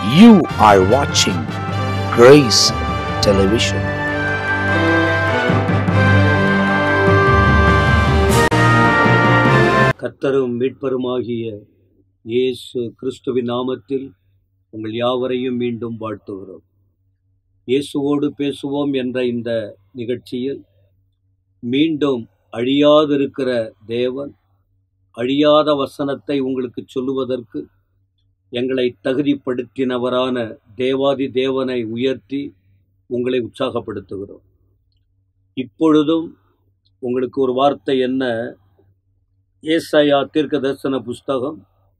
You are watching Grace Television. கர்த்தரும் மீட்பருமாகிய இயேசு கிறிஸ்துவின் நாமத்தில் உங்கள் யாவரையும் மீண்டும் வாழ்த்துகிறோம் இயேசுவோடு பேசுவோம் என்ற இந்த நிகழ்ச்சியில் மீண்டும் அழியாதிருக்கிற தேவன் அழியாத வசனத்தை உங்களுக்கு சொல்லுவதற்கு எங்களை தகுதிப்படுத்தினவரான தேவாதி தேவனை உயர்த்தி உங்களை உற்சாகப்படுத்துகிறோம் இப்பொழுதும் உங்களுக்கு ஒரு வார்த்தை என்ன ஏசாயா தீர்க்க தரிசன புஸ்தகம்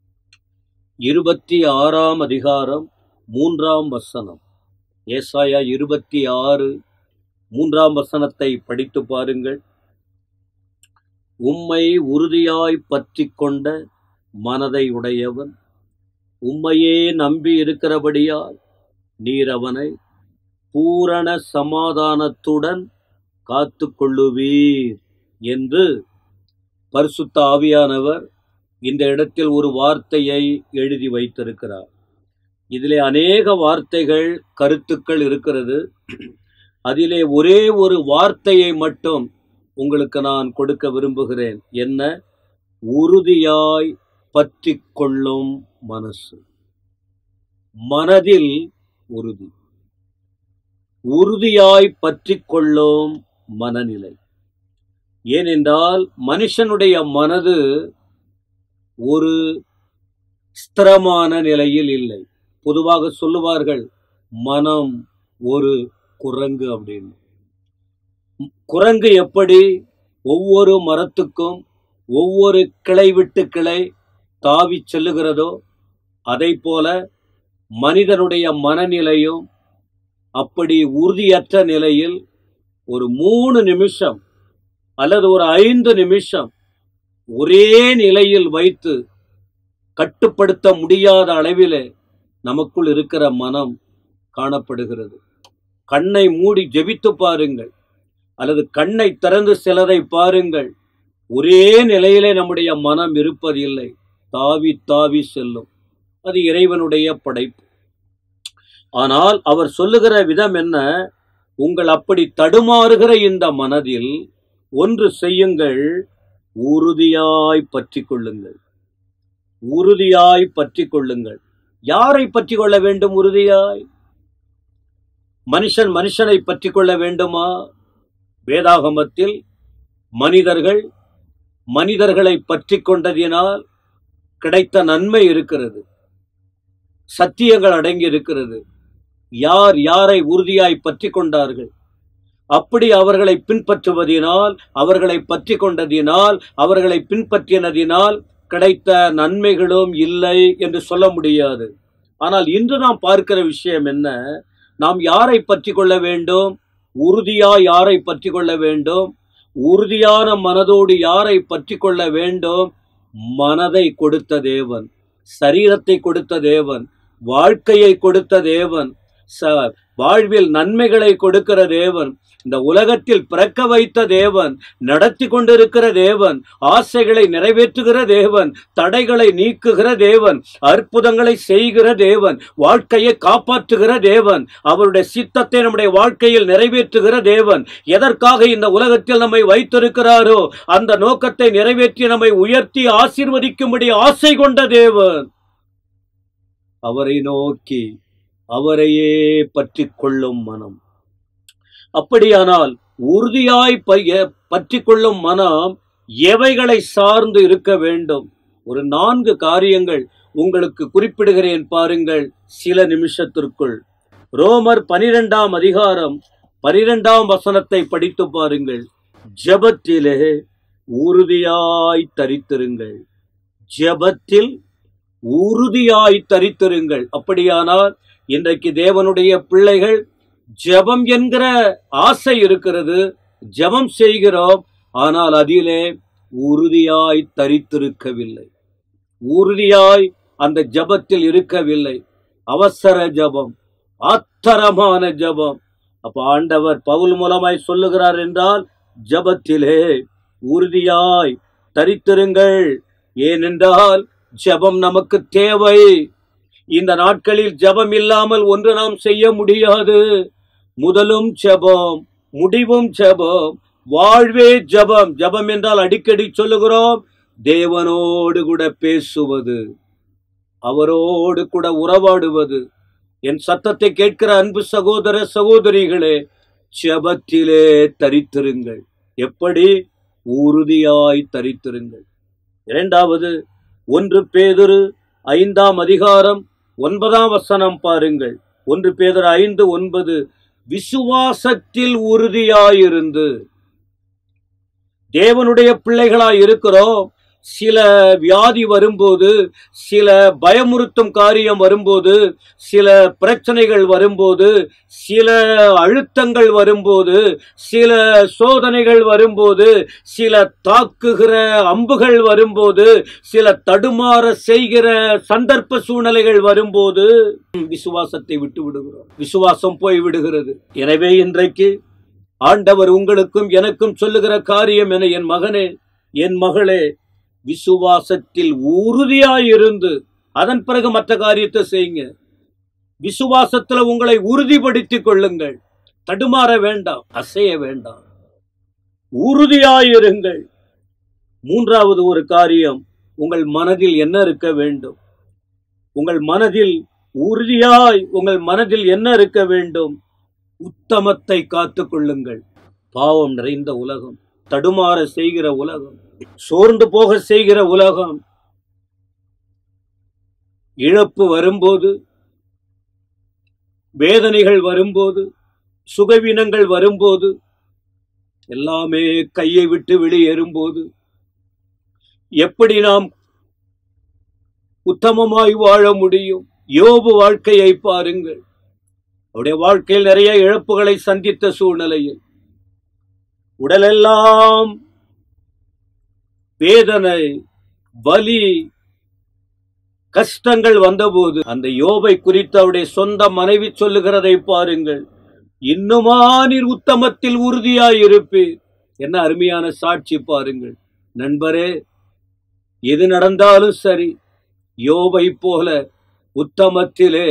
இருபத்தி ஆறாம் அதிகாரம் மூன்றாம் வசனம் ஏசாயா இருபத்தி ஆறு மூன்றாம் வசனத்தை படித்து பாருங்கள் உம்மை உறுதியாய் பற்றி கொண்ட மனதை உடையவன் உம்மையே நம்பி இருக்கிறபடியால் நீர் அவனை பூரண சமாதானத்துடன் காத்து கொள்ளுவீர் என்று பரிசுத்த ஆவியானவர் இந்த இடத்தில் ஒரு வார்த்தையை எழுதி வைத்திருக்கிறார் இதிலே அநேக வார்த்தைகள் கருத்துக்கள் இருக்கிறது அதிலே ஒரே ஒரு வார்த்தையை மட்டும் உங்களுக்கு நான் கொடுக்க விரும்புகிறேன் என்ன உறுதியாய் பற்றி கொள்ளும் மனசு மனதில் உறுதி உறுதியாய் பற்றி கொள்ளும் மனநிலை ஏனென்றால் மனுஷனுடைய மனது ஒரு ஸ்திரமான நிலையில் இல்லை பொதுவாக சொல்லுவார்கள் மனம் ஒரு குரங்கு அப்படின்னு குரங்கு எப்படி ஒவ்வொரு மரத்துக்கும் ஒவ்வொரு கிளை விட்டு கிளை தாவி செல்லுகிறதோ அதை போல மனிதனுடைய மனநிலையும் அப்படி உறுதியற்ற நிலையில் ஒரு மூணு நிமிஷம் அல்லது ஒரு ஐந்து நிமிஷம் ஒரே நிலையில் வைத்து கட்டுப்படுத்த முடியாத அளவிலே நமக்குள் இருக்கிற மனம் காணப்படுகிறது கண்ணை மூடி ஜெபித்து பாருங்கள் அல்லது கண்ணை திறந்து சிலதை பாருங்கள் ஒரே நிலையிலே நம்முடைய மனம் இருப்பதில்லை தாவி தாவி செல்லும் அது இறைவனுடைய படைப்பு ஆனால் அவர் சொல்லுகிற விதம் என்ன உங்கள் அப்படி தடுமாறுகிற இந்த மனதில் ஒன்று செய்யுங்கள் உறுதியாய் பற்றி கொள்ளுங்கள் உறுதியாய் பற்றி கொள்ளுங்கள் யாரை பற்றி கொள்ள வேண்டும் உறுதியாய் மனுஷன் மனுஷனை பற்றி கொள்ள வேண்டுமா வேதாகமத்தில் மனிதர்கள் மனிதர்களை பற்றி கொண்டதினால் கிடைத்த நன்மை இருக்கிறது சத்தியங்கள் அடங்கி இருக்கிறது யார் யாரை உறுதியாய் பற்றி கொண்டார்கள் அப்படி அவர்களை பின்பற்றுவதினால் அவர்களை பற்றி கொண்டதினால் அவர்களை பின்பற்றினதினால் கிடைத்த நன்மைகளும் இல்லை என்று சொல்ல முடியாது ஆனால் இன்று நாம் பார்க்கிற விஷயம் என்ன நாம் யாரை பற்றி கொள்ள வேண்டும் உறுதியா யாரை பற்றி கொள்ள வேண்டும் உறுதியான மனதோடு யாரை பற்றி கொள்ள வேண்டும் மனதை கொடுத்த தேவன் சரீரத்தை கொடுத்த தேவன் வாழ்க்கையை கொடுத்த தேவன் ச- வாழ்வில் நன்மைகளை கொடுக்கிற தேவன் இந்த உலகத்தில் பிறக்க வைத்த தேவன் நடத்தி கொண்டிருக்கிற தேவன் ஆசைகளை நிறைவேற்றுகிற தேவன் தடைகளை நீக்குகிற தேவன் அற்புதங்களை செய்கிற தேவன் வாழ்க்கையை காப்பாற்றுகிற தேவன் அவருடைய சித்தத்தை நம்முடைய வாழ்க்கையில் நிறைவேற்றுகிற தேவன் எதற்காக இந்த உலகத்தில் நம்மை வைத்திருக்கிறாரோ அந்த நோக்கத்தை நிறைவேற்றி நம்மை உயர்த்தி ஆசீர்வதிக்கும்படி ஆசை கொண்ட தேவன் அவரை நோக்கி அவரையே பற்றி கொள்ளும் மனம் அப்படியானால் உறுதியாய் பைய- பற்றி கொள்ளும் மனம் எவைகளை சார்ந்து இருக்க வேண்டும் ஒரு நான்கு காரியங்கள் உங்களுக்கு குறிப்பிடுகிறேன் பாருங்கள் சில நிமிஷத்திற்குள் ரோமர் பனிரெண்டாம் அதிகாரம் பனிரெண்டாம் வசனத்தை படித்து பாருங்கள் ஜெபத்திலே உறுதியாய் தரித்திருங்கள் ஜெபத்தில் உறுதியாய் தரித்திருங்கள் அப்படியானால் இன்றைக்கு தேவனுடைய பிள்ளைகள் ஜெபம் என்கிற ஆசை இருக்கிறது ஜெபம் செய்கிறோம் ஆனால் அதிலே உறுதியாய் தரித்திருக்கவில்லை உறுதியாய் அந்த ஜெபத்தில் இருக்கவில்லை அவசர ஜெபம் ஆத்தரமான ஜெபம் அப்ப ஆண்டவர் பவுல் மூலமாய் சொல்லுகிறார் என்றால் ஜெபத்திலே உறுதியாய் தரித்திருங்கள் ஏனென்றால் ஜெபம் நமக்கு தேவை இந்த நாட்களில் ஜெபம் இல்லாமல் ஒன்று நாம் செய்ய முடியாது முதலும் ஜெபம் முடிவும் ஜெபம் வாழ்வே ஜெபம் ஜெபம் என்றால் அடிக்கடி சொல்லுகிறோம் தேவனோடு கூட பேசுவது அவரோடு கூட உறவாடுவது என் சத்தத்தை கேட்கிற அன்பு சகோதர சகோதரிகளே ஜெபத்திலே தரித்திருங்கள் எப்படி உறுதியாய் தரித்திருங்கள் இரண்டாவது ஒன்று பேதுரு ஐந்தாம் அதிகாரம் ஒன்பதாம் வசனம் பாருங்கள் ஒன்று பேதுரு ஐந்து ஒன்பது விசுவாசத்தில் உறுதியாயிருந்து தேவனுடைய பிள்ளைகளாய் இருக்கிறோம் சில வியாதி வரும்போது சில பயமுறுத்தும் காரியம் வரும்போது சில பிரச்சனைகள் வரும்போது சில அழுத்தங்கள் வரும்போது சில சோதனைகள் வரும்போது சில தாக்குகிற அம்புகள் வரும்போது சில தடுமாற செய்கிற சந்தர்ப்ப சூழ்நிலைகள் வரும்போது விசுவாசத்தை விட்டு விடுகிறோம் விசுவாசம் போய் விடுகிறது எனவே இன்றைக்கு ஆண்டவர் உங்களுக்கும் எனக்கும் சொல்லுகிற காரியம் என என் மகனே என் மகளே விசுவாசத்தில் உறுதியாயிருந்து அதன் பிறகு மற்ற காரியத்தை செய்யுங்க விசுவாசத்துல உங்களை உறுதிப்படுத்திக் கொள்ளுங்கள் தடுமாற வேண்டாம் அசைய வேண்டாம் உறுதியாயிருங்கள் மூன்றாவது ஒரு காரியம் உங்கள் மனதில் என்ன இருக்க வேண்டும் உங்கள் மனதில் உறுதியாய் உங்கள் மனதில் என்ன இருக்க வேண்டும் உத்தமத்தை காத்துக் கொள்ளுங்கள் பாவம் நிறைந்த உலகம் தடுமாற செய்கிற உலகம் சோர்ந்து போக செய்கிற உலகம் இழப்பு வரும்போது வேதனைகள் வரும்போது சுகவீனங்கள் வரும்போது எல்லாமே கையை விட்டு வெளியேறும்போது எப்படி நாம் உத்தமமாய் வாழ முடியும் யோபு வாழ்க்கையை பாருங்கள் அவருடைய வாழ்க்கையில் நிறைய இழப்புகளை சந்தித்த சூழ்நிலையில் உடலெல்லாம் வேதனை வலி கஷ்டங்கள் வந்தபோது அந்த யோபை குறித்து அவருடைய சொந்த மனைவி சொல்லுகிறதை பாருங்கள் இன்னுமா நீர் உத்தமத்தில் உறுதியாய் இருப்பீர் என்ன அருமையான சாட்சி பாருங்கள் நண்பரே எது நடந்தாலும் சரி யோபை போல உத்தமத்திலே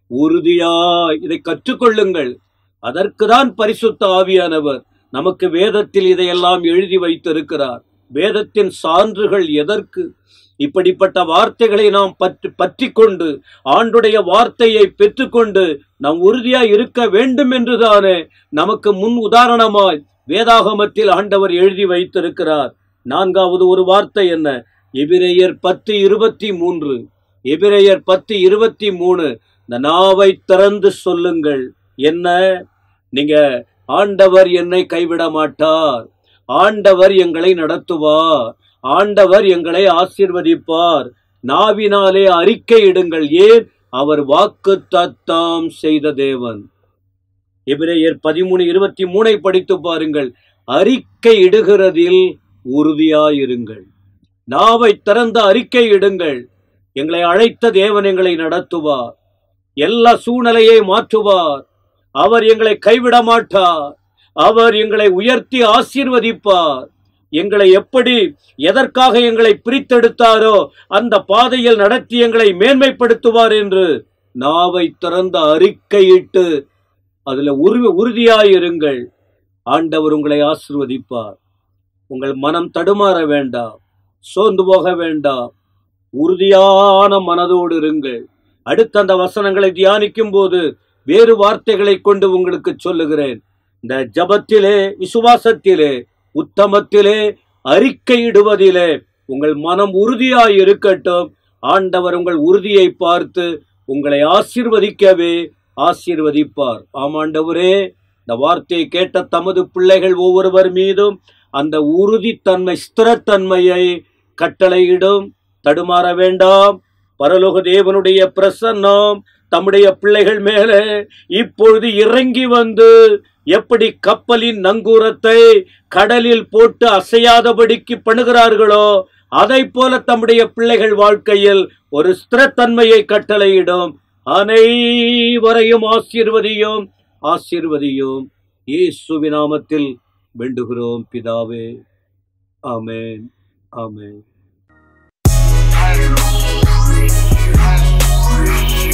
உறுதியாய் இதை கற்றுக்கொள்ளுங்கள் அதற்குதான் பரிசுத்த ஆவியானவர் நமக்கு வேதத்தில் இதையெல்லாம் எழுதி வைத்திருக்கிறார் வேதத்தின் சான்றுகள் எதற்கு இப்படிப்பட்ட வார்த்தைகளை நாம் பற்றி பற்றி கொண்டு ஆண்டுடைய வார்த்தையை பெற்றுக்கொண்டு நாம் உறுதியாய் இருக்க வேண்டும் என்றுதானே நமக்கு முன் உதாரணமாய் வேதாகமத்தில் ஆண்டவர் எழுதி வைத்திருக்கிறார் நான்காவது ஒரு வார்த்தை என்ன எபிரேயர் பத்து இருபத்தி மூன்று எபிரேயர் பத்து இருபத்தி மூணு இந்த நாவை திறந்து சொல்லுங்கள் என்ன நீங்க ஆண்டவர் என்னை கைவிட மாட்டார் ஆண்டவர் எங்களை நடத்துவார் ஆண்டவர் எங்களை ஆசீர்வதிப்பார் நாவினாலே அறிக்கை இடுங்கள் ஏன் அவர் வாக்கு தத்தம் செய்த தேவன் எபிரேயர் பதிமூணு இருபத்தி மூணை படித்து பாருங்கள் அறிக்கை இடுகிறதில் உறுதியாயிருங்கள் நாவை திறந்த அறிக்கை இடுங்கள் எங்களை அழைத்த தேவன் எங்களை நடத்துவார் எல்லா சூழ்நிலையை மாற்றுவார் அவர் எங்களை கைவிட மாட்டார் அவர் எங்களை உயர்த்தி ஆசீர்வதிப்பார் எங்களை எப்படி எதற்காக எங்களை பிரித்தெடுத்தாரோ அந்த பாதையில் நடத்தி எங்களை மேன்மைப்படுத்துவார் என்று நாவை திறந்த அறிக்கையிட்டு அதுல உரு உறுதியாயிருங்கள் ஆண்டவர் உங்களை ஆசிர்வதிப்பார் உங்கள் மனம் தடுமாற வேண்டாம் சோர்ந்து போக வேண்டாம் உறுதியான மனதோடு இருங்கள் அடுத்த அந்த வசனங்களை தியானிக்கும் போது வேறு வார்த்தைகளை கொண்டு உங்களுக்கு சொல்லுகிறேன் இந்த ஜபத்திலே விசுவாசத்திலே உத்தமத்திலே அறிக்கையிடுவதிலே உங்கள் மனம் உறுதியாய் இருக்கட்டும் ஆண்டவர் உங்கள் உறுதியை பார்த்து உங்களை ஆசீர்வதிக்கவே ஆசீர்வதிப்பார் ஆமாண்டவரே இந்த வார்த்தையை கேட்ட தமது பிள்ளைகள் ஒவ்வொருவர் மீதும் அந்த உறுதித்தன்மை ஸ்திரத்தன்மையை கட்டளையிடும் தடுமாற வேண்டாம் பரலோக தேவனுடைய பிரசன்னம் தம்முடைய பிள்ளைகள் மேலே இப்பொழுது இறங்கி வந்து எப்படி கப்பலின் நங்கூரத்தை கடலில் போட்டு அசையாதபடிக்கு பண்ணுகிறார்களோ அதை போல தம்முடைய பிள்ளைகள் வாழ்க்கையில் ஒரு ஸ்திரத்தன்மையை கட்டளையிடும் அனைவரையும் ஆசீர்வதியும் ஆசீர்வதியும் இயேசுவின் நாமத்தில் வேண்டுகிறோம் பிதாவே ஆமென் ஆமென் Hallelujah.